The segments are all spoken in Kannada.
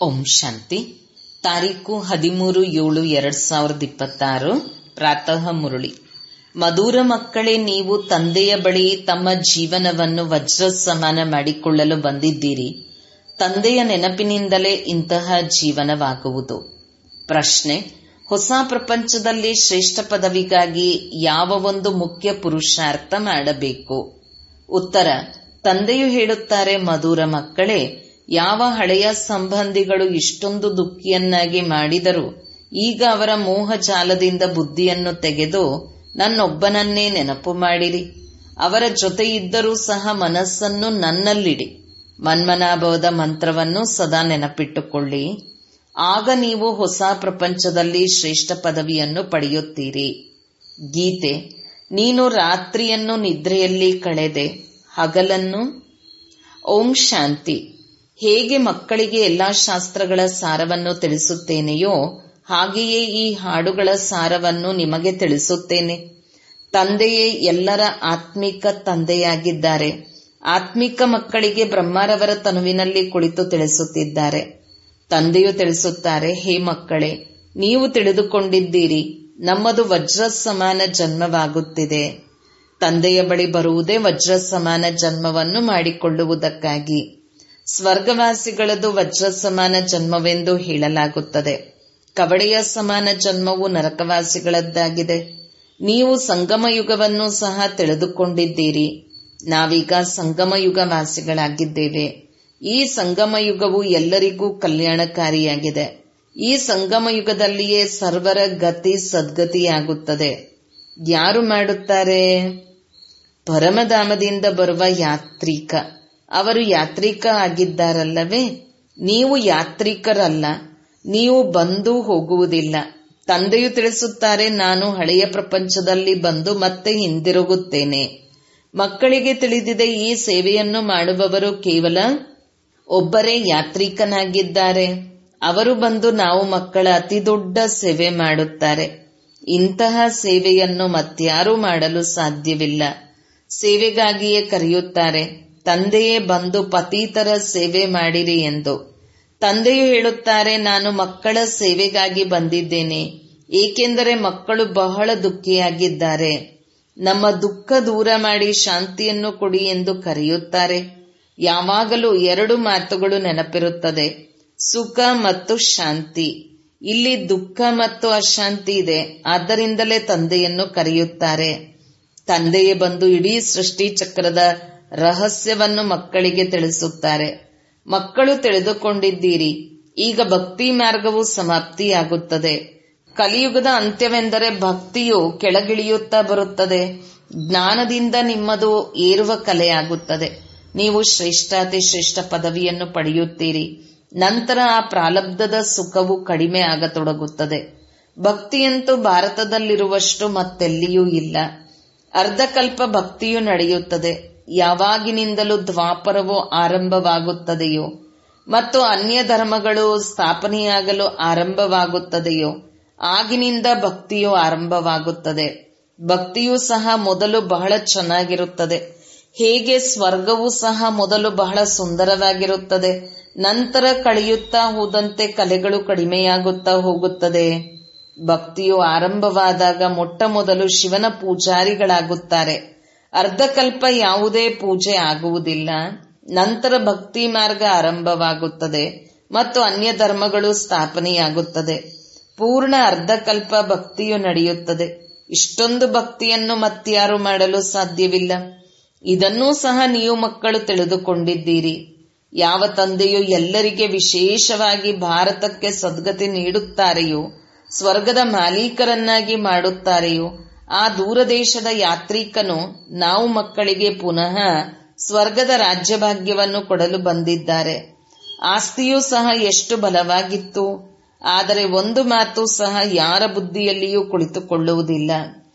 ಓಂ ಶಾಂತಿ ತಾರೀಕು ಹದಿಮೂರು ಏಳು ಎರಡ್ ಸಾವಿರದ ಇಪ್ಪತ್ತಾರು ಪ್ರಾತಃ ಮುರುಳಿ ಮಧುರ ಮಕ್ಕಳೇ ನೀವು ತಂದೆಯ ಬಳಿ ತಮ್ಮ ಜೀವನವನ್ನು ವಜ್ರ ಸಮಾನ ಮಾಡಿಕೊಳ್ಳಲು ಬಂದಿದ್ದೀರಿ ತಂದೆಯ ನೆನಪಿನಿಂದಲೇ ಇಂತಹ ಜೀವನವಾಗುವುದು ಪ್ರಶ್ನೆ ಹೊಸ ಪ್ರಪಂಚದಲ್ಲಿ ಶ್ರೇಷ್ಠ ಪದವಿಗಾಗಿ ಯಾವ ಒಂದು ಮುಖ್ಯ ಪುರುಷಾರ್ಥ ಮಾಡಬೇಕು ಉತ್ತರ ತಂದೆಯು ಹೇಳುತ್ತಾರೆ ಮಧುರ ಮಕ್ಕಳೇ ಯಾವ ಹಳೆಯ ಸಂಬಂಧಿಗಳು ಇಷ್ಟೊಂದು ದುಃಖಿಯನ್ನಾಗಿ ಮಾಡಿದರೂ ಈಗ ಅವರ ಮೋಹ ಜಾಲದಿಂದ ಬುದ್ಧಿಯನ್ನು ತೆಗೆದು ನನ್ನೊಬ್ಬನನ್ನೇ ನೆನಪು ಮಾಡಿರಿ ಅವರ ಜೊತೆ ಇದ್ದರೂ ಸಹ ಮನಸ್ಸನ್ನು ನನ್ನಲ್ಲಿಡಿ ಮನ್ಮನಾಭವದ ಮಂತ್ರವನ್ನು ಸದಾ ನೆನಪಿಟ್ಟುಕೊಳ್ಳಿ ಆಗ ನೀವು ಹೊಸ ಪ್ರಪಂಚದಲ್ಲಿ ಶ್ರೇಷ್ಠ ಪದವಿಯನ್ನು ಪಡೆಯುತ್ತೀರಿ ಗೀತೆ ನೀನು ರಾತ್ರಿಯನ್ನು ನಿದ್ರೆಯಲ್ಲಿ ಕಳೆದೆ ಹಗಲನ್ನು ಓಂ ಶಾಂತಿ ಹೇಗೆ ಮಕ್ಕಳಿಗೆ ಎಲ್ಲಾ ಶಾಸ್ತ್ರಗಳ ಸಾರವನ್ನು ತಿಳಿಸುತ್ತೇನೆಯೋ ಹಾಗೆಯೇ ಈ ಹಾಡುಗಳ ಸಾರವನ್ನು ನಿಮಗೆ ತಿಳಿಸುತ್ತೇನೆ ತಂದೆಯೇ ಎಲ್ಲರ ಆತ್ಮಿಕ ತಂದೆಯಾಗಿದ್ದಾರೆ ಆತ್ಮಿಕ ಮಕ್ಕಳಿಗೆ ಬ್ರಹ್ಮರವರ ತನುವಿನಲ್ಲಿ ಕುಳಿತು ತಿಳಿಸುತ್ತಿದ್ದಾರೆ ತಂದೆಯು ತಿಳಿಸುತ್ತಾರೆ ಹೇ ಮಕ್ಕಳೇ ನೀವು ತಿಳಿದುಕೊಂಡಿದ್ದೀರಿ ನಮ್ಮದು ವಜ್ರ ಸಮಾನ ಜನ್ಮವಾಗುತ್ತಿದೆ ತಂದೆಯ ಬಳಿ ಬರುವುದೇ ವಜ್ರ ಸಮಾನ ಜನ್ಮವನ್ನು ಮಾಡಿಕೊಳ್ಳುವುದಕ್ಕಾಗಿ ಸ್ವರ್ಗವಾಸಿಗಳದು ವಜ್ರ ಸಮಾನ ಜನ್ಮವೆಂದು ಹೇಳಲಾಗುತ್ತದೆ ಕವಡೆಯ ಸಮಾನ ಜನ್ಮವು ನರಕವಾಸಿಗಳದ್ದಾಗಿದೆ ನೀವು ಸಂಗಮ ಯುಗವನ್ನು ಸಹ ತಿಳಿದುಕೊಂಡಿದ್ದೀರಿ ನಾವೀಗ ಸಂಗಮ ಯುಗ ವಾಸಿಗಳಾಗಿದ್ದೇವೆ ಈ ಸಂಗಮ ಯುಗವು ಎಲ್ಲರಿಗೂ ಕಲ್ಯಾಣಕಾರಿಯಾಗಿದೆ ಈ ಸಂಗಮ ಯುಗದಲ್ಲಿಯೇ ಸರ್ವರ ಗತಿ ಸದ್ಗತಿಯಾಗುತ್ತದೆ ಯಾರು ಮಾಡುತ್ತಾರೆ ಪರಮಧಾಮದಿಂದ ಬರುವ ಯಾತ್ರಿಕ ಅವರು ಯಾತ್ರಿಕ ಆಗಿದ್ದಾರಲ್ಲವೇ ನೀವು ಯಾತ್ರಿಕರಲ್ಲ ನೀವು ಬಂದು ಹೋಗುವುದಿಲ್ಲ ತಂದೆಯು ತಿಳಿಸುತ್ತಾರೆ ನಾನು ಹಳೆಯ ಪ್ರಪಂಚದಲ್ಲಿ ಬಂದು ಮತ್ತೆ ಹಿಂದಿರುಗುತ್ತೇನೆ ಮಕ್ಕಳಿಗೆ ತಿಳಿದಿದೆ ಈ ಸೇವೆಯನ್ನು ಮಾಡುವವರು ಕೇವಲ ಒಬ್ಬರೇ ಯಾತ್ರಿಕನಾಗಿದ್ದಾರೆ ಅವರು ಬಂದು ನಾವು ಮಕ್ಕಳ ಅತಿ ದೊಡ್ಡ ಸೇವೆ ಮಾಡುತ್ತಾರೆ ಇಂತಹ ಸೇವೆಯನ್ನು ಮತ್ಯಾರೂ ಮಾಡಲು ಸಾಧ್ಯವಿಲ್ಲ ಸೇವೆಗಾಗಿಯೇ ಕರೆಯುತ್ತಾರೆ ತಂದೆಯೇ ಬಂದು ಪತೀತರ ಸೇವೆ ಮಾಡಿರಿ ಎಂದು ತಂದೆಯು ಹೇಳುತ್ತಾರೆ ನಾನು ಮಕ್ಕಳ ಸೇವೆಗಾಗಿ ಬಂದಿದ್ದೇನೆ ಏಕೆಂದರೆ ಮಕ್ಕಳು ಬಹಳ ದುಃಖಿಯಾಗಿದ್ದಾರೆ ನಮ್ಮ ದುಃಖ ದೂರ ಮಾಡಿ ಶಾಂತಿಯನ್ನು ಕೊಡಿ ಎಂದು ಕರೆಯುತ್ತಾರೆ ಯಾವಾಗಲೂ ಎರಡು ಮಾತುಗಳು ನೆನಪಿರುತ್ತದೆ ಸುಖ ಮತ್ತು ಶಾಂತಿ ಇಲ್ಲಿ ದುಃಖ ಮತ್ತು ಅಶಾಂತಿ ಇದೆ ಆದ್ದರಿಂದಲೇ ತಂದೆಯನ್ನು ಕರೆಯುತ್ತಾರೆ ತಂದೆಯೇ ಬಂದು ಇಡೀ ಸೃಷ್ಟಿ ಚಕ್ರದ ರಹಸ್ಯವನ್ನು ಮಕ್ಕಳಿಗೆ ತಿಳಿಸುತ್ತಾರೆ ಮಕ್ಕಳು ತಿಳಿದುಕೊಂಡಿದ್ದೀರಿ ಈಗ ಭಕ್ತಿ ಮಾರ್ಗವು ಸಮಾಪ್ತಿಯಾಗುತ್ತದೆ ಕಲಿಯುಗದ ಅಂತ್ಯವೆಂದರೆ ಭಕ್ತಿಯು ಕೆಳಗಿಳಿಯುತ್ತಾ ಬರುತ್ತದೆ ಜ್ಞಾನದಿಂದ ನಿಮ್ಮದು ಏರುವ ಕಲೆಯಾಗುತ್ತದೆ ನೀವು ಶ್ರೇಷ್ಠಾತಿ ಶ್ರೇಷ್ಠ ಪದವಿಯನ್ನು ಪಡೆಯುತ್ತೀರಿ ನಂತರ ಆ ಪ್ರಾಲಬ್ಧದ ಸುಖವು ಕಡಿಮೆ ಆಗತೊಡಗುತ್ತದೆ ಭಕ್ತಿಯಂತೂ ಭಾರತದಲ್ಲಿರುವಷ್ಟು ಮತ್ತೆಲ್ಲಿಯೂ ಇಲ್ಲ ಅರ್ಧಕಲ್ಪ ಭಕ್ತಿಯು ನಡೆಯುತ್ತದೆ ಯಾವಾಗಿನಿಂದಲೂ ದ್ವಾಪರವು ಆರಂಭವಾಗುತ್ತದೆಯೋ ಮತ್ತು ಅನ್ಯ ಧರ್ಮಗಳು ಸ್ಥಾಪನೆಯಾಗಲು ಆರಂಭವಾಗುತ್ತದೆಯೋ ಆಗಿನಿಂದ ಭಕ್ತಿಯು ಆರಂಭವಾಗುತ್ತದೆ ಭಕ್ತಿಯೂ ಸಹ ಮೊದಲು ಬಹಳ ಚೆನ್ನಾಗಿರುತ್ತದೆ ಹೇಗೆ ಸ್ವರ್ಗವೂ ಸಹ ಮೊದಲು ಬಹಳ ಸುಂದರವಾಗಿರುತ್ತದೆ ನಂತರ ಕಳೆಯುತ್ತಾ ಹೋದಂತೆ ಕಲೆಗಳು ಕಡಿಮೆಯಾಗುತ್ತಾ ಹೋಗುತ್ತದೆ ಭಕ್ತಿಯು ಆರಂಭವಾದಾಗ ಮೊಟ್ಟ ಮೊದಲು ಶಿವನ ಪೂಜಾರಿಗಳಾಗುತ್ತಾರೆ ಅರ್ಧಕಲ್ಪ ಯಾವುದೇ ಪೂಜೆ ಆಗುವುದಿಲ್ಲ ನಂತರ ಭಕ್ತಿ ಮಾರ್ಗ ಆರಂಭವಾಗುತ್ತದೆ ಮತ್ತು ಅನ್ಯ ಧರ್ಮಗಳು ಸ್ಥಾಪನೆಯಾಗುತ್ತದೆ ಪೂರ್ಣ ಅರ್ಧಕಲ್ಪ ಭಕ್ತಿಯು ನಡೆಯುತ್ತದೆ ಇಷ್ಟೊಂದು ಭಕ್ತಿಯನ್ನು ಮತ್ಯಾರು ಮಾಡಲು ಸಾಧ್ಯವಿಲ್ಲ ಇದನ್ನೂ ಸಹ ನೀವು ಮಕ್ಕಳು ತಿಳಿದುಕೊಂಡಿದ್ದೀರಿ ಯಾವ ತಂದೆಯು ಎಲ್ಲರಿಗೆ ವಿಶೇಷವಾಗಿ ಭಾರತಕ್ಕೆ ಸದ್ಗತಿ ನೀಡುತ್ತಾರೆಯೋ ಸ್ವರ್ಗದ ಮಾಲೀಕರನ್ನಾಗಿ ಮಾಡುತ್ತಾರೆಯೋ ಆ ದೂರದೇಶದ ಯಾತ್ರಿಕನು ನಾವು ಮಕ್ಕಳಿಗೆ ಪುನಃ ಸ್ವರ್ಗದ ರಾಜ್ಯಭಾಗ್ಯವನ್ನು ಕೊಡಲು ಬಂದಿದ್ದಾರೆ ಆಸ್ತಿಯೂ ಸಹ ಎಷ್ಟು ಬಲವಾಗಿತ್ತು ಆದರೆ ಒಂದು ಮಾತು ಸಹ ಯಾರ ಬುದ್ಧಿಯಲ್ಲಿಯೂ ಕುಳಿತುಕೊಳ್ಳುವುದಿಲ್ಲ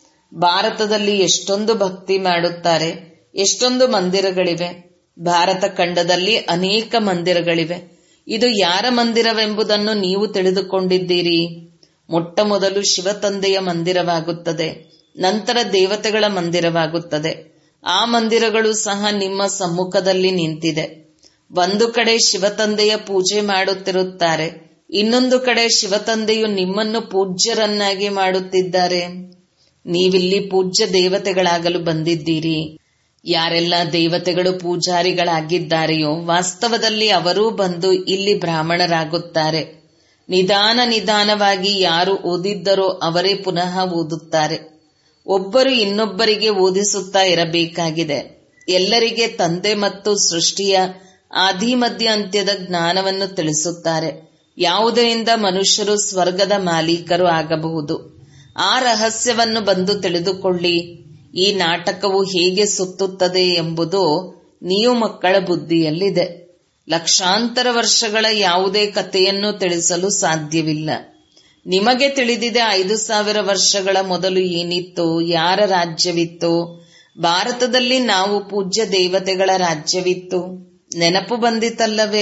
ಭಾರತದಲ್ಲಿ ಎಷ್ಟೊಂದು ಭಕ್ತಿ ಮಾಡುತ್ತಾರೆ ಎಷ್ಟೊಂದು ಮಂದಿರಗಳಿವೆ ಭಾರತ ಖಂಡದಲ್ಲಿ ಅನೇಕ ಮಂದಿರಗಳಿವೆ ಇದು ಯಾರ ಮಂದಿರವೆಂಬುದನ್ನು ನೀವು ತಿಳಿದುಕೊಂಡಿದ್ದೀರಿ ಮೊಟ್ಟ ಮೊದಲು ಶಿವತಂದೆಯ ಮಂದಿರವಾಗುತ್ತದೆ ನಂತರ ದೇವತೆಗಳ ಮಂದಿರವಾಗುತ್ತದೆ ಆ ಮಂದಿರಗಳು ಸಹ ನಿಮ್ಮ ಸಮ್ಮುಖದಲ್ಲಿ ನಿಂತಿದೆ ಒಂದು ಕಡೆ ಶಿವತಂದೆಯ ಪೂಜೆ ಮಾಡುತ್ತಿರುತ್ತಾರೆ ಇನ್ನೊಂದು ಕಡೆ ಶಿವತಂದೆಯು ನಿಮ್ಮನ್ನು ಪೂಜ್ಯರನ್ನಾಗಿ ಮಾಡುತ್ತಿದ್ದಾರೆ ನೀವಿಲ್ಲಿ ಪೂಜ್ಯ ದೇವತೆಗಳಾಗಲು ಬಂದಿದ್ದೀರಿ ಯಾರೆಲ್ಲ ದೇವತೆಗಳು ಪೂಜಾರಿಗಳಾಗಿದ್ದಾರೆಯೋ ವಾಸ್ತವದಲ್ಲಿ ಅವರೂ ಬಂದು ಇಲ್ಲಿ ಬ್ರಾಹ್ಮಣರಾಗುತ್ತಾರೆ ನಿಧಾನ ನಿಧಾನವಾಗಿ ಯಾರು ಓದಿದ್ದರೋ ಅವರೇ ಪುನಃ ಓದುತ್ತಾರೆ ಒಬ್ಬರು ಇನ್ನೊಬ್ಬರಿಗೆ ಓದಿಸುತ್ತಾ ಇರಬೇಕಾಗಿದೆ ಎಲ್ಲರಿಗೆ ತಂದೆ ಮತ್ತು ಸೃಷ್ಟಿಯ ಆದಿ ಮಧ್ಯ ಅಂತ್ಯದ ಜ್ಞಾನವನ್ನು ತಿಳಿಸುತ್ತಾರೆ ಯಾವುದರಿಂದ ಮನುಷ್ಯರು ಸ್ವರ್ಗದ ಮಾಲೀಕರು ಆಗಬಹುದು ಆ ರಹಸ್ಯವನ್ನು ಬಂದು ತಿಳಿದುಕೊಳ್ಳಿ ಈ ನಾಟಕವು ಹೇಗೆ ಸುತ್ತುತ್ತದೆ ಎಂಬುದು ನೀವು ಮಕ್ಕಳ ಬುದ್ಧಿಯಲ್ಲಿದೆ ಲಕ್ಷಾಂತರ ವರ್ಷಗಳ ಯಾವುದೇ ಕಥೆಯನ್ನು ತಿಳಿಸಲು ಸಾಧ್ಯವಿಲ್ಲ ನಿಮಗೆ ತಿಳಿದಿದೆ ಐದು ಸಾವಿರ ವರ್ಷಗಳ ಮೊದಲು ಏನಿತ್ತು ಯಾರ ರಾಜ್ಯವಿತ್ತು ಭಾರತದಲ್ಲಿ ನಾವು ಪೂಜ್ಯ ದೇವತೆಗಳ ರಾಜ್ಯವಿತ್ತು ನೆನಪು ಬಂದಿತಲ್ಲವೇ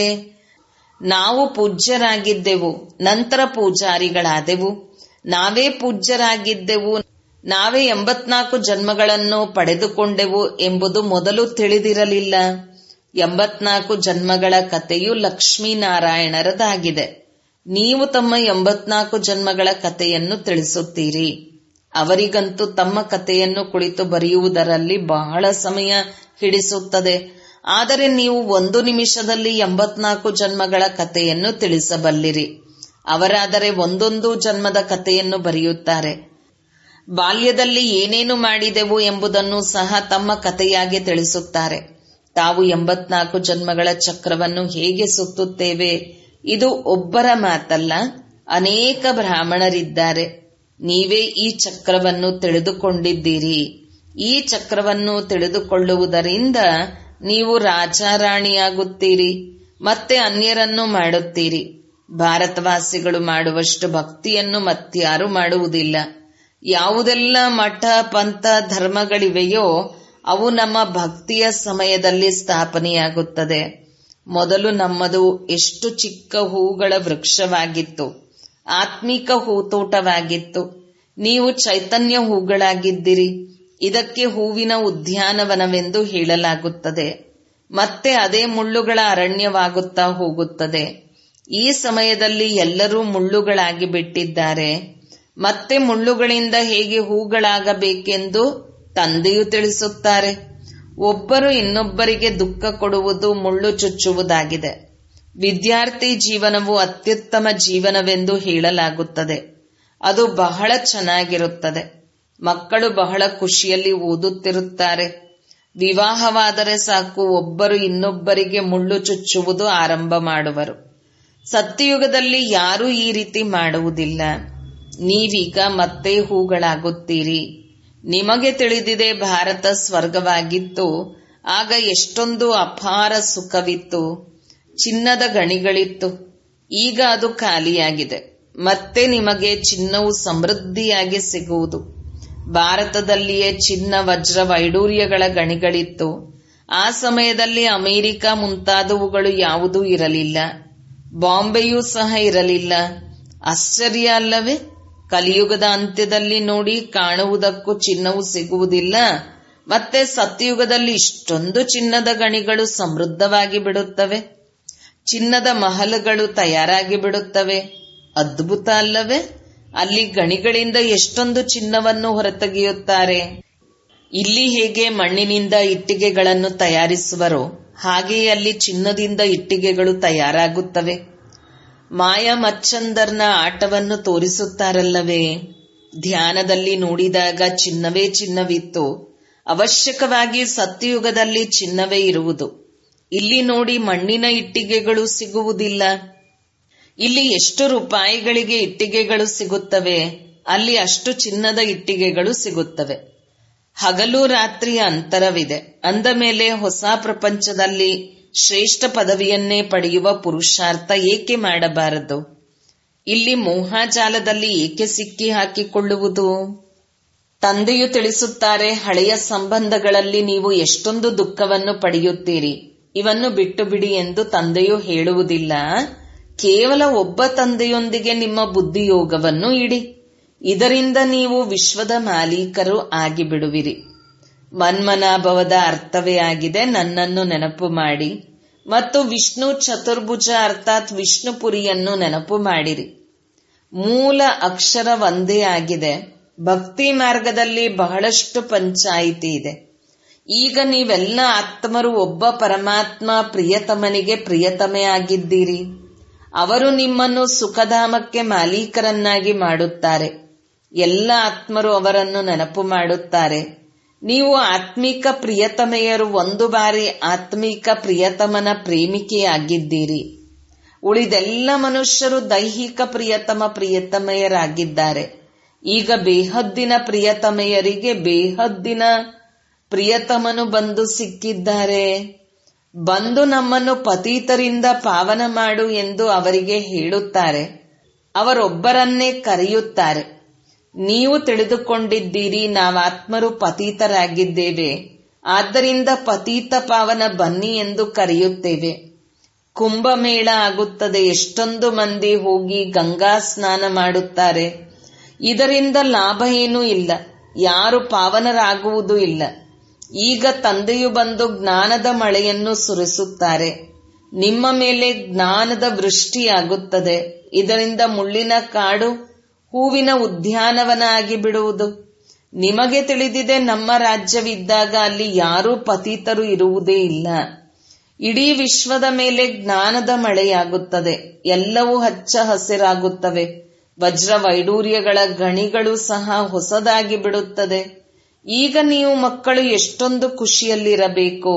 ನಾವು ಪೂಜ್ಯರಾಗಿದ್ದೆವು ನಂತರ ಪೂಜಾರಿಗಳಾದೆವು ನಾವೇ ಪೂಜ್ಯರಾಗಿದ್ದೆವು ನಾವೇ ಎಂಬತ್ನಾಲ್ಕು ಜನ್ಮಗಳನ್ನು ಪಡೆದುಕೊಂಡೆವು ಎಂಬುದು ಮೊದಲು ತಿಳಿದಿರಲಿಲ್ಲ ಎಂಬತ್ನಾಲ್ಕು ಜನ್ಮಗಳ ಕಥೆಯು ಲಕ್ಷ್ಮೀನಾರಾಯಣರದಾಗಿದೆ ನೀವು ತಮ್ಮ ಎಂಬತ್ನಾಲ್ಕು ಜನ್ಮಗಳ ಕಥೆಯನ್ನು ತಿಳಿಸುತ್ತೀರಿ ಅವರಿಗಂತೂ ತಮ್ಮ ಕಥೆಯನ್ನು ಕುಳಿತು ಬರೆಯುವುದರಲ್ಲಿ ಬಹಳ ಸಮಯ ಹಿಡಿಸುತ್ತದೆ ಆದರೆ ನೀವು ಒಂದು ನಿಮಿಷದಲ್ಲಿ ಎಂಬತ್ನಾಲ್ಕು ಜನ್ಮಗಳ ಕಥೆಯನ್ನು ತಿಳಿಸಬಲ್ಲಿರಿ ಅವರಾದರೆ ಒಂದೊಂದು ಜನ್ಮದ ಕಥೆಯನ್ನು ಬರೆಯುತ್ತಾರೆ ಬಾಲ್ಯದಲ್ಲಿ ಏನೇನು ಮಾಡಿದೆವು ಎಂಬುದನ್ನು ಸಹ ತಮ್ಮ ಕಥೆಯಾಗಿ ತಿಳಿಸುತ್ತಾರೆ ತಾವು ಎಂಬತ್ನಾಲ್ಕು ಜನ್ಮಗಳ ಚಕ್ರವನ್ನು ಹೇಗೆ ಸುತ್ತುತ್ತೇವೆ ಇದು ಒಬ್ಬರ ಮಾತಲ್ಲ ಅನೇಕ ಬ್ರಾಹ್ಮಣರಿದ್ದಾರೆ ನೀವೇ ಈ ಚಕ್ರವನ್ನು ತಿಳಿದುಕೊಂಡಿದ್ದೀರಿ ಈ ಚಕ್ರವನ್ನು ತಿಳಿದುಕೊಳ್ಳುವುದರಿಂದ ನೀವು ರಾಜಾರಾಣಿಯಾಗುತ್ತೀರಿ ಮತ್ತೆ ಅನ್ಯರನ್ನು ಮಾಡುತ್ತೀರಿ ಭಾರತವಾಸಿಗಳು ಮಾಡುವಷ್ಟು ಭಕ್ತಿಯನ್ನು ಮತ್ಯಾರು ಮಾಡುವುದಿಲ್ಲ ಯಾವುದೆಲ್ಲ ಮಠ ಪಂಥ ಧರ್ಮಗಳಿವೆಯೋ ಅವು ನಮ್ಮ ಭಕ್ತಿಯ ಸಮಯದಲ್ಲಿ ಸ್ಥಾಪನೆಯಾಗುತ್ತದೆ ಮೊದಲು ನಮ್ಮದು ಎಷ್ಟು ಚಿಕ್ಕ ಹೂಗಳ ವೃಕ್ಷವಾಗಿತ್ತು ಆತ್ಮಿಕ ಹೂತೋಟವಾಗಿತ್ತು ನೀವು ಚೈತನ್ಯ ಹೂಗಳಾಗಿದ್ದಿರಿ ಇದಕ್ಕೆ ಹೂವಿನ ಉದ್ಯಾನವನವೆಂದು ಹೇಳಲಾಗುತ್ತದೆ ಮತ್ತೆ ಅದೇ ಮುಳ್ಳುಗಳ ಅರಣ್ಯವಾಗುತ್ತಾ ಹೋಗುತ್ತದೆ ಈ ಸಮಯದಲ್ಲಿ ಎಲ್ಲರೂ ಮುಳ್ಳುಗಳಾಗಿ ಬಿಟ್ಟಿದ್ದಾರೆ ಮತ್ತೆ ಮುಳ್ಳುಗಳಿಂದ ಹೇಗೆ ಹೂಗಳಾಗಬೇಕೆಂದು ತಂದೆಯು ತಿಳಿಸುತ್ತಾರೆ ಒಬ್ಬರು ಇನ್ನೊಬ್ಬರಿಗೆ ದುಃಖ ಕೊಡುವುದು ಮುಳ್ಳು ಚುಚ್ಚುವುದಾಗಿದೆ ವಿದ್ಯಾರ್ಥಿ ಜೀವನವು ಅತ್ಯುತ್ತಮ ಜೀವನವೆಂದು ಹೇಳಲಾಗುತ್ತದೆ ಅದು ಬಹಳ ಚೆನ್ನಾಗಿರುತ್ತದೆ ಮಕ್ಕಳು ಬಹಳ ಖುಷಿಯಲ್ಲಿ ಓದುತ್ತಿರುತ್ತಾರೆ ವಿವಾಹವಾದರೆ ಸಾಕು ಒಬ್ಬರು ಇನ್ನೊಬ್ಬರಿಗೆ ಮುಳ್ಳು ಚುಚ್ಚುವುದು ಆರಂಭ ಮಾಡುವರು ಸತ್ಯಯುಗದಲ್ಲಿ ಯಾರೂ ಈ ರೀತಿ ಮಾಡುವುದಿಲ್ಲ ನೀವೀಗ ಮತ್ತೆ ಹೂಗಳಾಗುತ್ತೀರಿ ನಿಮಗೆ ತಿಳಿದಿದೆ ಭಾರತ ಸ್ವರ್ಗವಾಗಿತ್ತು ಆಗ ಎಷ್ಟೊಂದು ಅಪಾರ ಸುಖವಿತ್ತು ಚಿನ್ನದ ಗಣಿಗಳಿತ್ತು ಈಗ ಅದು ಖಾಲಿಯಾಗಿದೆ ಮತ್ತೆ ನಿಮಗೆ ಚಿನ್ನವು ಸಮೃದ್ಧಿಯಾಗಿ ಸಿಗುವುದು ಭಾರತದಲ್ಲಿಯೇ ಚಿನ್ನ ವಜ್ರ ವೈಡೂರ್ಯಗಳ ಗಣಿಗಳಿತ್ತು ಆ ಸಮಯದಲ್ಲಿ ಅಮೆರಿಕ ಮುಂತಾದವುಗಳು ಯಾವುದೂ ಇರಲಿಲ್ಲ ಬಾಂಬೆಯೂ ಸಹ ಇರಲಿಲ್ಲ ಆಶ್ಚರ್ಯ ಅಲ್ಲವೇ ಕಲಿಯುಗದ ಅಂತ್ಯದಲ್ಲಿ ನೋಡಿ ಕಾಣುವುದಕ್ಕೂ ಚಿನ್ನವು ಸಿಗುವುದಿಲ್ಲ ಮತ್ತೆ ಸತ್ಯಯುಗದಲ್ಲಿ ಇಷ್ಟೊಂದು ಚಿನ್ನದ ಗಣಿಗಳು ಸಮೃದ್ಧವಾಗಿ ಬಿಡುತ್ತವೆ ಚಿನ್ನದ ಮಹಲುಗಳು ತಯಾರಾಗಿ ಬಿಡುತ್ತವೆ ಅದ್ಭುತ ಅಲ್ಲವೇ ಅಲ್ಲಿ ಗಣಿಗಳಿಂದ ಎಷ್ಟೊಂದು ಚಿನ್ನವನ್ನು ಹೊರತೆಗೆಯುತ್ತಾರೆ ಇಲ್ಲಿ ಹೇಗೆ ಮಣ್ಣಿನಿಂದ ಇಟ್ಟಿಗೆಗಳನ್ನು ತಯಾರಿಸುವರೋ ಹಾಗೆಯೇ ಅಲ್ಲಿ ಚಿನ್ನದಿಂದ ಇಟ್ಟಿಗೆಗಳು ತಯಾರಾಗುತ್ತವೆ ಮಾಯಾ ಮಚ್ಚಂದರ್ನ ಆಟವನ್ನು ತೋರಿಸುತ್ತಾರಲ್ಲವೇ ಧ್ಯಾನದಲ್ಲಿ ನೋಡಿದಾಗ ಚಿನ್ನವೇ ಚಿನ್ನವಿತ್ತು ಅವಶ್ಯಕವಾಗಿ ಸತ್ಯಯುಗದಲ್ಲಿ ಚಿನ್ನವೇ ಇರುವುದು ಇಲ್ಲಿ ನೋಡಿ ಮಣ್ಣಿನ ಇಟ್ಟಿಗೆಗಳು ಸಿಗುವುದಿಲ್ಲ ಇಲ್ಲಿ ಎಷ್ಟು ರೂಪಾಯಿಗಳಿಗೆ ಇಟ್ಟಿಗೆಗಳು ಸಿಗುತ್ತವೆ ಅಲ್ಲಿ ಅಷ್ಟು ಚಿನ್ನದ ಇಟ್ಟಿಗೆಗಳು ಸಿಗುತ್ತವೆ ಹಗಲು ರಾತ್ರಿಯ ಅಂತರವಿದೆ ಅಂದ ಮೇಲೆ ಹೊಸ ಪ್ರಪಂಚದಲ್ಲಿ ಶ್ರೇಷ್ಠ ಪದವಿಯನ್ನೇ ಪಡೆಯುವ ಪುರುಷಾರ್ಥ ಏಕೆ ಮಾಡಬಾರದು ಇಲ್ಲಿ ಮೋಹಾಜಾಲದಲ್ಲಿ ಏಕೆ ಸಿಕ್ಕಿ ಹಾಕಿಕೊಳ್ಳುವುದು ತಂದೆಯು ತಿಳಿಸುತ್ತಾರೆ ಹಳೆಯ ಸಂಬಂಧಗಳಲ್ಲಿ ನೀವು ಎಷ್ಟೊಂದು ದುಃಖವನ್ನು ಪಡೆಯುತ್ತೀರಿ ಇವನ್ನು ಬಿಟ್ಟು ಬಿಡಿ ಎಂದು ತಂದೆಯು ಹೇಳುವುದಿಲ್ಲ ಕೇವಲ ಒಬ್ಬ ತಂದೆಯೊಂದಿಗೆ ನಿಮ್ಮ ಬುದ್ಧಿಯೋಗವನ್ನು ಇಡಿ ಇದರಿಂದ ನೀವು ವಿಶ್ವದ ಮಾಲೀಕರು ಆಗಿಬಿಡುವಿರಿ ಮನ್ಮನಾಭವದ ಅರ್ಥವೇ ಆಗಿದೆ ನನ್ನನ್ನು ನೆನಪು ಮಾಡಿ ಮತ್ತು ವಿಷ್ಣು ಚತುರ್ಭುಜ ಅರ್ಥಾತ್ ವಿಷ್ಣುಪುರಿಯನ್ನು ನೆನಪು ಮಾಡಿರಿ ಮೂಲ ಅಕ್ಷರ ಒಂದೇ ಆಗಿದೆ ಭಕ್ತಿ ಮಾರ್ಗದಲ್ಲಿ ಬಹಳಷ್ಟು ಪಂಚಾಯಿತಿ ಇದೆ ಈಗ ನೀವೆಲ್ಲ ಆತ್ಮರು ಒಬ್ಬ ಪರಮಾತ್ಮ ಪ್ರಿಯತಮನಿಗೆ ಪ್ರಿಯತಮೆ ಆಗಿದ್ದೀರಿ ಅವರು ನಿಮ್ಮನ್ನು ಸುಖಧಾಮಕ್ಕೆ ಮಾಲೀಕರನ್ನಾಗಿ ಮಾಡುತ್ತಾರೆ ಎಲ್ಲ ಆತ್ಮರು ಅವರನ್ನು ನೆನಪು ಮಾಡುತ್ತಾರೆ ನೀವು ಆತ್ಮಿಕ ಪ್ರಿಯತಮೆಯರು ಒಂದು ಬಾರಿ ಆತ್ಮಿಕ ಪ್ರಿಯತಮನ ಪ್ರೇಮಿಕೆಯಾಗಿದ್ದೀರಿ ಉಳಿದೆಲ್ಲ ಮನುಷ್ಯರು ದೈಹಿಕ ಪ್ರಿಯತಮ ಪ್ರಿಯತಮೆಯರಾಗಿದ್ದಾರೆ ಈಗ ಬೇಹದ್ದಿನ ಪ್ರಿಯತಮೆಯರಿಗೆ ಬೇಹದ್ದಿನ ಪ್ರಿಯತಮನು ಬಂದು ಸಿಕ್ಕಿದ್ದಾರೆ ಬಂದು ನಮ್ಮನ್ನು ಪತೀತರಿಂದ ಪಾವನ ಮಾಡು ಎಂದು ಅವರಿಗೆ ಹೇಳುತ್ತಾರೆ ಅವರೊಬ್ಬರನ್ನೇ ಕರೆಯುತ್ತಾರೆ ನೀವು ತಿಳಿದುಕೊಂಡಿದ್ದೀರಿ ನಾವಾತ್ಮರು ಪತೀತರಾಗಿದ್ದೇವೆ ಆದ್ದರಿಂದ ಪತೀತ ಪಾವನ ಬನ್ನಿ ಎಂದು ಕರೆಯುತ್ತೇವೆ ಕುಂಭಮೇಳ ಆಗುತ್ತದೆ ಎಷ್ಟೊಂದು ಮಂದಿ ಹೋಗಿ ಗಂಗಾ ಸ್ನಾನ ಮಾಡುತ್ತಾರೆ ಇದರಿಂದ ಲಾಭ ಏನೂ ಇಲ್ಲ ಯಾರು ಪಾವನರಾಗುವುದೂ ಇಲ್ಲ ಈಗ ತಂದೆಯು ಬಂದು ಜ್ಞಾನದ ಮಳೆಯನ್ನು ಸುರಿಸುತ್ತಾರೆ ನಿಮ್ಮ ಮೇಲೆ ಜ್ಞಾನದ ವೃಷ್ಟಿಯಾಗುತ್ತದೆ ಇದರಿಂದ ಮುಳ್ಳಿನ ಕಾಡು ಹೂವಿನ ಉದ್ಯಾನವನ ಆಗಿ ಬಿಡುವುದು ನಿಮಗೆ ತಿಳಿದಿದೆ ನಮ್ಮ ರಾಜ್ಯವಿದ್ದಾಗ ಅಲ್ಲಿ ಯಾರೂ ಪತೀತರು ಇರುವುದೇ ಇಲ್ಲ ಇಡೀ ವಿಶ್ವದ ಮೇಲೆ ಜ್ಞಾನದ ಮಳೆಯಾಗುತ್ತದೆ ಎಲ್ಲವೂ ಹಚ್ಚ ಹಸಿರಾಗುತ್ತವೆ ವಜ್ರ ವೈಡೂರ್ಯಗಳ ಗಣಿಗಳು ಸಹ ಹೊಸದಾಗಿ ಬಿಡುತ್ತದೆ ಈಗ ನೀವು ಮಕ್ಕಳು ಎಷ್ಟೊಂದು ಖುಷಿಯಲ್ಲಿರಬೇಕು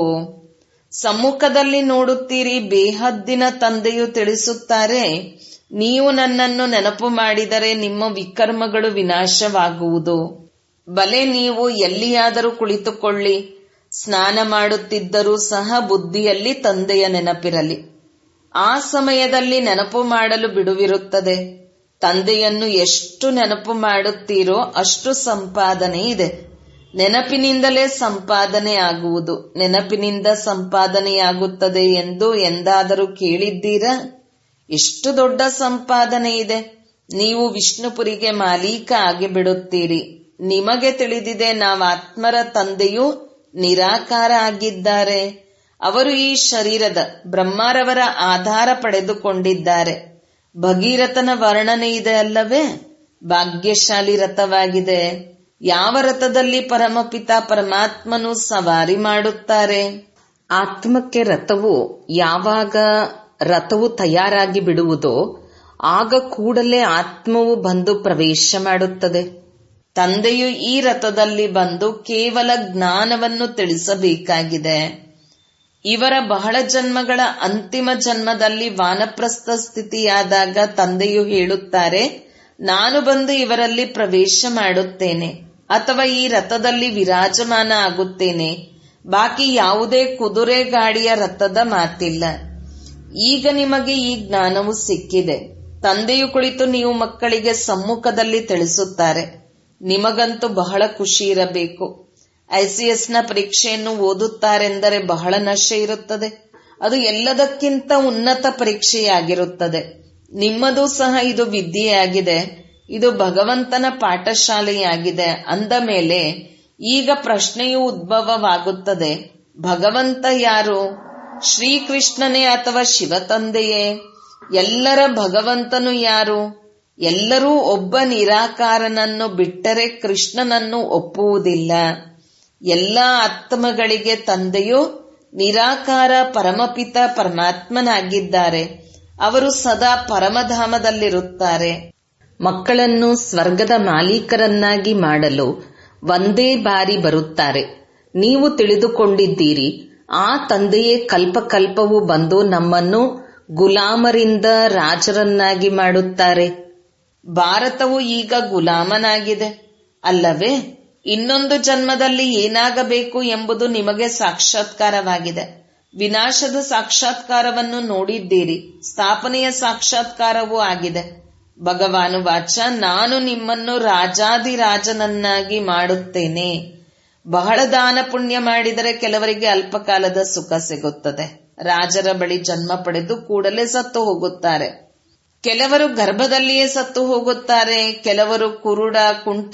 ಸಮ್ಮುಖದಲ್ಲಿ ನೋಡುತ್ತೀರಿ ಬೇಹದ್ದಿನ ತಂದೆಯು ತಿಳಿಸುತ್ತಾರೆ ನೀವು ನನ್ನನ್ನು ನೆನಪು ಮಾಡಿದರೆ ನಿಮ್ಮ ವಿಕರ್ಮಗಳು ವಿನಾಶವಾಗುವುದು ಬಲೆ ನೀವು ಎಲ್ಲಿಯಾದರೂ ಕುಳಿತುಕೊಳ್ಳಿ ಸ್ನಾನ ಮಾಡುತ್ತಿದ್ದರೂ ಸಹ ಬುದ್ಧಿಯಲ್ಲಿ ತಂದೆಯ ನೆನಪಿರಲಿ ಆ ಸಮಯದಲ್ಲಿ ನೆನಪು ಮಾಡಲು ಬಿಡುವಿರುತ್ತದೆ ತಂದೆಯನ್ನು ಎಷ್ಟು ನೆನಪು ಮಾಡುತ್ತೀರೋ ಅಷ್ಟು ಸಂಪಾದನೆ ಇದೆ ನೆನಪಿನಿಂದಲೇ ಸಂಪಾದನೆ ಆಗುವುದು ನೆನಪಿನಿಂದ ಸಂಪಾದನೆಯಾಗುತ್ತದೆ ಎಂದು ಎಂದಾದರೂ ಕೇಳಿದ್ದೀರಾ ಎಷ್ಟು ದೊಡ್ಡ ಸಂಪಾದನೆ ಇದೆ ನೀವು ವಿಷ್ಣುಪುರಿಗೆ ಮಾಲೀಕ ಆಗಿಬಿಡುತ್ತೀರಿ ನಿಮಗೆ ತಿಳಿದಿದೆ ನಾವು ಆತ್ಮರ ತಂದೆಯು ನಿರಾಕಾರ ಆಗಿದ್ದಾರೆ ಅವರು ಈ ಶರೀರದ ಬ್ರಹ್ಮರವರ ಆಧಾರ ಪಡೆದುಕೊಂಡಿದ್ದಾರೆ ಭಗೀರಥನ ವರ್ಣನೆ ಇದೆ ಅಲ್ಲವೇ ಭಾಗ್ಯಶಾಲಿ ರಥವಾಗಿದೆ ಯಾವ ರಥದಲ್ಲಿ ಪರಮಪಿತ ಪರಮಾತ್ಮನು ಸವಾರಿ ಮಾಡುತ್ತಾರೆ ಆತ್ಮಕ್ಕೆ ರಥವು ಯಾವಾಗ ರಥವು ತಯಾರಾಗಿ ಬಿಡುವುದೋ ಆಗ ಕೂಡಲೇ ಆತ್ಮವು ಬಂದು ಪ್ರವೇಶ ಮಾಡುತ್ತದೆ ತಂದೆಯು ಈ ರಥದಲ್ಲಿ ಬಂದು ಕೇವಲ ಜ್ಞಾನವನ್ನು ತಿಳಿಸಬೇಕಾಗಿದೆ ಇವರ ಬಹಳ ಜನ್ಮಗಳ ಅಂತಿಮ ಜನ್ಮದಲ್ಲಿ ವಾನಪ್ರಸ್ಥ ಸ್ಥಿತಿಯಾದಾಗ ತಂದೆಯು ಹೇಳುತ್ತಾರೆ ನಾನು ಬಂದು ಇವರಲ್ಲಿ ಪ್ರವೇಶ ಮಾಡುತ್ತೇನೆ ಅಥವಾ ಈ ರಥದಲ್ಲಿ ವಿರಾಜಮಾನ ಆಗುತ್ತೇನೆ ಬಾಕಿ ಯಾವುದೇ ಕುದುರೆ ಗಾಡಿಯ ರಥದ ಮಾತಿಲ್ಲ ಈಗ ನಿಮಗೆ ಈ ಜ್ಞಾನವು ಸಿಕ್ಕಿದೆ ತಂದೆಯು ಕುಳಿತು ನೀವು ಮಕ್ಕಳಿಗೆ ಸಮ್ಮುಖದಲ್ಲಿ ತಿಳಿಸುತ್ತಾರೆ ನಿಮಗಂತೂ ಬಹಳ ಖುಷಿ ಇರಬೇಕು ಐಸಿಎಸ್ ನ ಪರೀಕ್ಷೆಯನ್ನು ಓದುತ್ತಾರೆಂದರೆ ಬಹಳ ನಶೆ ಇರುತ್ತದೆ ಅದು ಎಲ್ಲದಕ್ಕಿಂತ ಉನ್ನತ ಪರೀಕ್ಷೆಯಾಗಿರುತ್ತದೆ ನಿಮ್ಮದು ಸಹ ಇದು ವಿದ್ಯೆಯಾಗಿದೆ ಇದು ಭಗವಂತನ ಪಾಠಶಾಲೆಯಾಗಿದೆ ಅಂದ ಮೇಲೆ ಈಗ ಪ್ರಶ್ನೆಯು ಉದ್ಭವವಾಗುತ್ತದೆ ಭಗವಂತ ಯಾರು ಶ್ರೀಕೃಷ್ಣನೇ ಅಥವಾ ಶಿವತಂದೆಯೇ ಎಲ್ಲರ ಭಗವಂತನು ಯಾರು ಎಲ್ಲರೂ ಒಬ್ಬ ನಿರಾಕಾರನನ್ನು ಬಿಟ್ಟರೆ ಕೃಷ್ಣನನ್ನು ಒಪ್ಪುವುದಿಲ್ಲ ಎಲ್ಲ ಆತ್ಮಗಳಿಗೆ ತಂದೆಯು ನಿರಾಕಾರ ಪರಮಪಿತ ಪರಮಾತ್ಮನಾಗಿದ್ದಾರೆ ಅವರು ಸದಾ ಪರಮಧಾಮದಲ್ಲಿರುತ್ತಾರೆ ಮಕ್ಕಳನ್ನು ಸ್ವರ್ಗದ ಮಾಲೀಕರನ್ನಾಗಿ ಮಾಡಲು ಒಂದೇ ಬಾರಿ ಬರುತ್ತಾರೆ ನೀವು ತಿಳಿದುಕೊಂಡಿದ್ದೀರಿ ಆ ತಂದೆಯೇ ಕಲ್ಪಕಲ್ಪವು ಬಂದು ನಮ್ಮನ್ನು ಗುಲಾಮರಿಂದ ರಾಜರನ್ನಾಗಿ ಮಾಡುತ್ತಾರೆ ಭಾರತವು ಈಗ ಗುಲಾಮನಾಗಿದೆ ಅಲ್ಲವೇ ಇನ್ನೊಂದು ಜನ್ಮದಲ್ಲಿ ಏನಾಗಬೇಕು ಎಂಬುದು ನಿಮಗೆ ಸಾಕ್ಷಾತ್ಕಾರವಾಗಿದೆ ವಿನಾಶದ ಸಾಕ್ಷಾತ್ಕಾರವನ್ನು ನೋಡಿದ್ದೀರಿ ಸ್ಥಾಪನೆಯ ಸಾಕ್ಷಾತ್ಕಾರವೂ ಆಗಿದೆ ಭಗವಾನು ವಾಚ ನಾನು ನಿಮ್ಮನ್ನು ರಾಜಾದಿರಾಜನನ್ನಾಗಿ ಮಾಡುತ್ತೇನೆ ಬಹಳ ದಾನ ಪುಣ್ಯ ಮಾಡಿದರೆ ಕೆಲವರಿಗೆ ಅಲ್ಪಕಾಲದ ಸುಖ ಸಿಗುತ್ತದೆ ರಾಜರ ಬಳಿ ಜನ್ಮ ಪಡೆದು ಕೂಡಲೇ ಸತ್ತು ಹೋಗುತ್ತಾರೆ ಕೆಲವರು ಗರ್ಭದಲ್ಲಿಯೇ ಸತ್ತು ಹೋಗುತ್ತಾರೆ ಕೆಲವರು ಕುರುಡ ಕುಂಠ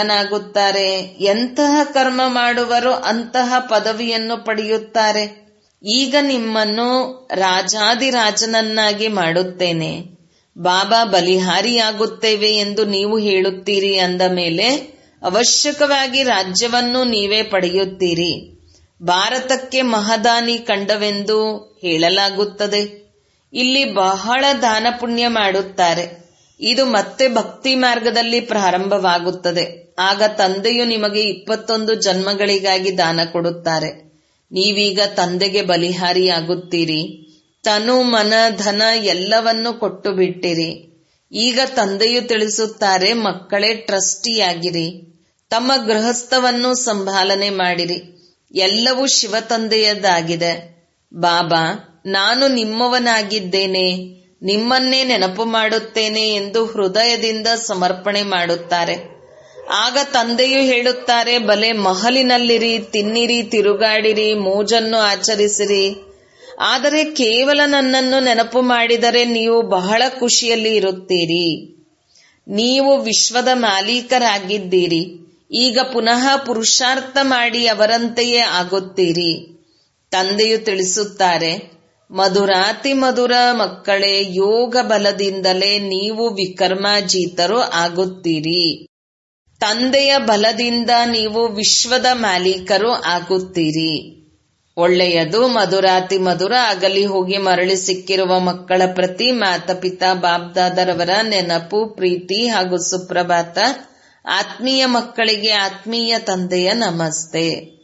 ಕಿವುಡನಾಗುತ್ತಾರೆ ಎಂತಹ ಕರ್ಮ ಮಾಡುವರೋ ಅಂತಹ ಪದವಿಯನ್ನು ಪಡೆಯುತ್ತಾರೆ ಈಗ ನಿಮ್ಮನ್ನು ರಾಜಾದಿರಾಜನನ್ನಾಗಿ ಮಾಡುತ್ತೇನೆ ಬಾಬಾ ಬಲಿಹಾರಿಯಾಗುತ್ತೇವೆ ಎಂದು ನೀವು ಹೇಳುತ್ತೀರಿ ಅಂದ ಮೇಲೆ ಅವಶ್ಯಕವಾಗಿ ರಾಜ್ಯವನ್ನು ನೀವೇ ಪಡೆಯುತ್ತೀರಿ ಭಾರತಕ್ಕೆ ಮಹದಾನಿ ಕಂಡವೆಂದು ಹೇಳಲಾಗುತ್ತದೆ ಇಲ್ಲಿ ಬಹಳ ದಾನ ಪುಣ್ಯ ಮಾಡುತ್ತಾರೆ ಇದು ಮತ್ತೆ ಭಕ್ತಿ ಮಾರ್ಗದಲ್ಲಿ ಪ್ರಾರಂಭವಾಗುತ್ತದೆ ಆಗ ತಂದೆಯು ನಿಮಗೆ ಇಪ್ಪತ್ತೊಂದು ಜನ್ಮಗಳಿಗಾಗಿ ದಾನ ಕೊಡುತ್ತಾರೆ ನೀವೀಗ ತಂದೆಗೆ ಬಲಿಹಾರಿಯಾಗುತ್ತೀರಿ ತನು ಮನ ಧನ ಎಲ್ಲವನ್ನು ಕೊಟ್ಟು ಬಿಟ್ಟಿರಿ ಈಗ ತಂದೆಯು ತಿಳಿಸುತ್ತಾರೆ ಮಕ್ಕಳೇ ಟ್ರಸ್ಟಿಯಾಗಿರಿ ತಮ್ಮ ಗೃಹಸ್ಥವನ್ನು ಸಂಭಾಲನೆ ಮಾಡಿರಿ ಎಲ್ಲವೂ ಶಿವ ತಂದೆಯದಾಗಿದೆ ಬಾಬಾ ನಾನು ನಿಮ್ಮವನಾಗಿದ್ದೇನೆ ನಿಮ್ಮನ್ನೇ ನೆನಪು ಮಾಡುತ್ತೇನೆ ಎಂದು ಹೃದಯದಿಂದ ಸಮರ್ಪಣೆ ಮಾಡುತ್ತಾರೆ ಆಗ ತಂದೆಯು ಹೇಳುತ್ತಾರೆ ಬಲೆ ಮಹಲಿನಲ್ಲಿರಿ ತಿನ್ನಿರಿ ತಿರುಗಾಡಿರಿ ಮೋಜನ್ನು ಆಚರಿಸಿರಿ ಆದರೆ ಕೇವಲ ನನ್ನನ್ನು ನೆನಪು ಮಾಡಿದರೆ ನೀವು ಬಹಳ ಖುಷಿಯಲ್ಲಿ ಇರುತ್ತೀರಿ ನೀವು ವಿಶ್ವದ ಮಾಲೀಕರಾಗಿದ್ದೀರಿ ಈಗ ಪುನಃ ಪುರುಷಾರ್ಥ ಮಾಡಿ ಅವರಂತೆಯೇ ಆಗುತ್ತೀರಿ ತಂದೆಯು ತಿಳಿಸುತ್ತಾರೆ ಮಧುರಾತಿ ಮಧುರ ಮಕ್ಕಳೇ ಯೋಗ ಬಲದಿಂದಲೇ ನೀವು ವಿಕರ್ಮಾಜೀತರು ಆಗುತ್ತೀರಿ ತಂದೆಯ ಬಲದಿಂದ ನೀವು ವಿಶ್ವದ ಮಾಲೀಕರು ಆಗುತ್ತೀರಿ ಒಳ್ಳೆಯದು ಮಧುರಾತಿ ಮಧುರ ಅಗಲಿ ಹೋಗಿ ಮರಳಿ ಸಿಕ್ಕಿರುವ ಮಕ್ಕಳ ಪ್ರತಿ ಮಾತಪಿತಾ ಬಾಬ್ದಾದರವರ ನೆನಪು ಪ್ರೀತಿ ಹಾಗೂ ಸುಪ್ರಭಾತ ಆತ್ಮೀಯ ಮಕ್ಕಳಿಗೆ ಆತ್ಮೀಯ ತಂದೆಯ ನಮಸ್ತೆ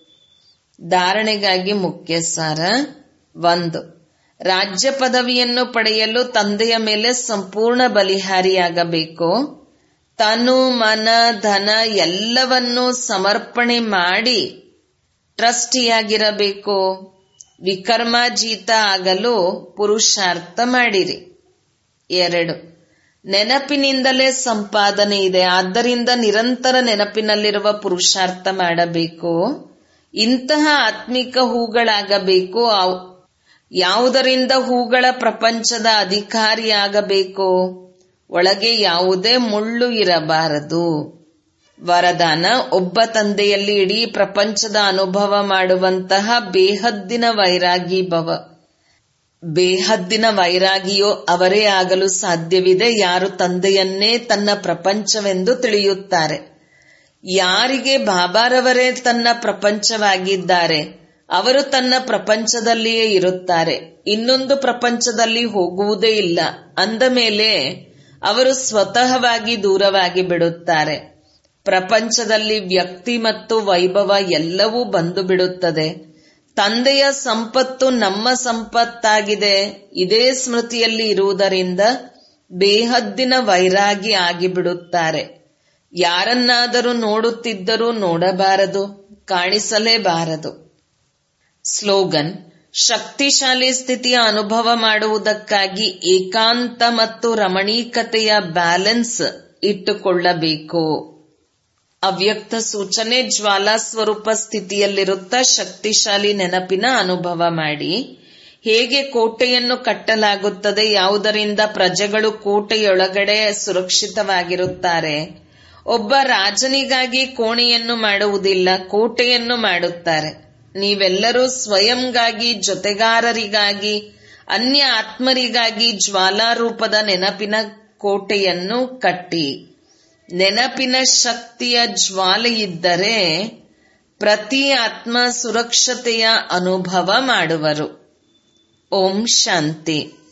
ಧಾರಣೆಗಾಗಿ ಮುಖ್ಯ ಸಾರ ಒಂದು ರಾಜ್ಯ ಪದವಿಯನ್ನು ಪಡೆಯಲು ತಂದೆಯ ಮೇಲೆ ಸಂಪೂರ್ಣ ಬಲಿಹಾರಿಯಾಗಬೇಕು ತನು ಮನ ಧನ ಎಲ್ಲವನ್ನೂ ಸಮರ್ಪಣೆ ಮಾಡಿ ಟ್ರಸ್ಟಿಯಾಗಿರಬೇಕು ವಿಕರ್ಮಾಜೀತ ಆಗಲು ಪುರುಷಾರ್ಥ ಮಾಡಿರಿ ಎರಡು ನೆನಪಿನಿಂದಲೇ ಸಂಪಾದನೆ ಇದೆ ಆದ್ದರಿಂದ ನಿರಂತರ ನೆನಪಿನಲ್ಲಿರುವ ಪುರುಷಾರ್ಥ ಮಾಡಬೇಕು ಇಂತಹ ಆತ್ಮಿಕ ಹೂಗಳಾಗಬೇಕು ಯಾವುದರಿಂದ ಹೂಗಳ ಪ್ರಪಂಚದ ಅಧಿಕಾರಿಯಾಗಬೇಕು ಒಳಗೆ ಯಾವುದೇ ಮುಳ್ಳು ಇರಬಾರದು ವರದಾನ ಒಬ್ಬ ತಂದೆಯಲ್ಲಿ ಇಡೀ ಪ್ರಪಂಚದ ಅನುಭವ ಮಾಡುವಂತಹ ಬೇಹದ್ದಿನ ವೈರಾಗಿ ಭವ ಬೇಹದ್ದಿನ ವೈರಾಗಿಯೋ ಅವರೇ ಆಗಲು ಸಾಧ್ಯವಿದೆ ಯಾರು ತಂದೆಯನ್ನೇ ತನ್ನ ಪ್ರಪಂಚವೆಂದು ತಿಳಿಯುತ್ತಾರೆ ಯಾರಿಗೆ ಬಾಬಾರವರೇ ತನ್ನ ಪ್ರಪಂಚವಾಗಿದ್ದಾರೆ ಅವರು ತನ್ನ ಪ್ರಪಂಚದಲ್ಲಿಯೇ ಇರುತ್ತಾರೆ ಇನ್ನೊಂದು ಪ್ರಪಂಚದಲ್ಲಿ ಹೋಗುವುದೇ ಇಲ್ಲ ಅಂದ ಮೇಲೆ ಅವರು ಸ್ವತಃವಾಗಿ ದೂರವಾಗಿ ಬಿಡುತ್ತಾರೆ ಪ್ರಪಂಚದಲ್ಲಿ ವ್ಯಕ್ತಿ ಮತ್ತು ವೈಭವ ಎಲ್ಲವೂ ಬಂದು ಬಿಡುತ್ತದೆ ತಂದೆಯ ಸಂಪತ್ತು ನಮ್ಮ ಸಂಪತ್ತಾಗಿದೆ ಇದೇ ಸ್ಮೃತಿಯಲ್ಲಿ ಇರುವುದರಿಂದ ಬೇಹದ್ದಿನ ವೈರಾಗಿ ಆಗಿಬಿಡುತ್ತಾರೆ ಯಾರನ್ನಾದರೂ ನೋಡುತ್ತಿದ್ದರೂ ನೋಡಬಾರದು ಕಾಣಿಸಲೇಬಾರದು ಸ್ಲೋಗನ್ ಶಕ್ತಿಶಾಲಿ ಸ್ಥಿತಿಯ ಅನುಭವ ಮಾಡುವುದಕ್ಕಾಗಿ ಏಕಾಂತ ಮತ್ತು ರಮಣೀಕತೆಯ ಬ್ಯಾಲೆನ್ಸ್ ಇಟ್ಟುಕೊಳ್ಳಬೇಕು ಅವ್ಯಕ್ತ ಸೂಚನೆ ಜ್ವಾಲಾ ಸ್ವರೂಪ ಸ್ಥಿತಿಯಲ್ಲಿರುತ್ತಾ ಶಕ್ತಿಶಾಲಿ ನೆನಪಿನ ಅನುಭವ ಮಾಡಿ ಹೇಗೆ ಕೋಟೆಯನ್ನು ಕಟ್ಟಲಾಗುತ್ತದೆ ಯಾವುದರಿಂದ ಪ್ರಜೆಗಳು ಕೋಟೆಯೊಳಗಡೆ ಸುರಕ್ಷಿತವಾಗಿರುತ್ತಾರೆ ಒಬ್ಬ ರಾಜನಿಗಾಗಿ ಕೋಣೆಯನ್ನು ಮಾಡುವುದಿಲ್ಲ ಕೋಟೆಯನ್ನು ಮಾಡುತ್ತಾರೆ ನೀವೆಲ್ಲರೂ ಸ್ವಯಂಗಾಗಿ ಜೊತೆಗಾರರಿಗಾಗಿ ಅನ್ಯ ಆತ್ಮರಿಗಾಗಿ ಜ್ವಾಲಾರೂಪದ ನೆನಪಿನ ಕೋಟೆಯನ್ನು ಕಟ್ಟಿ ನೆನಪಿನ ಶಕ್ತಿಯ ಜ್ವಾಲೆಯಿದ್ದರೆ ಪ್ರತಿ ಆತ್ಮ ಸುರಕ್ಷತೆಯ ಅನುಭವ ಮಾಡುವರು ಓಂ ಶಾಂತಿ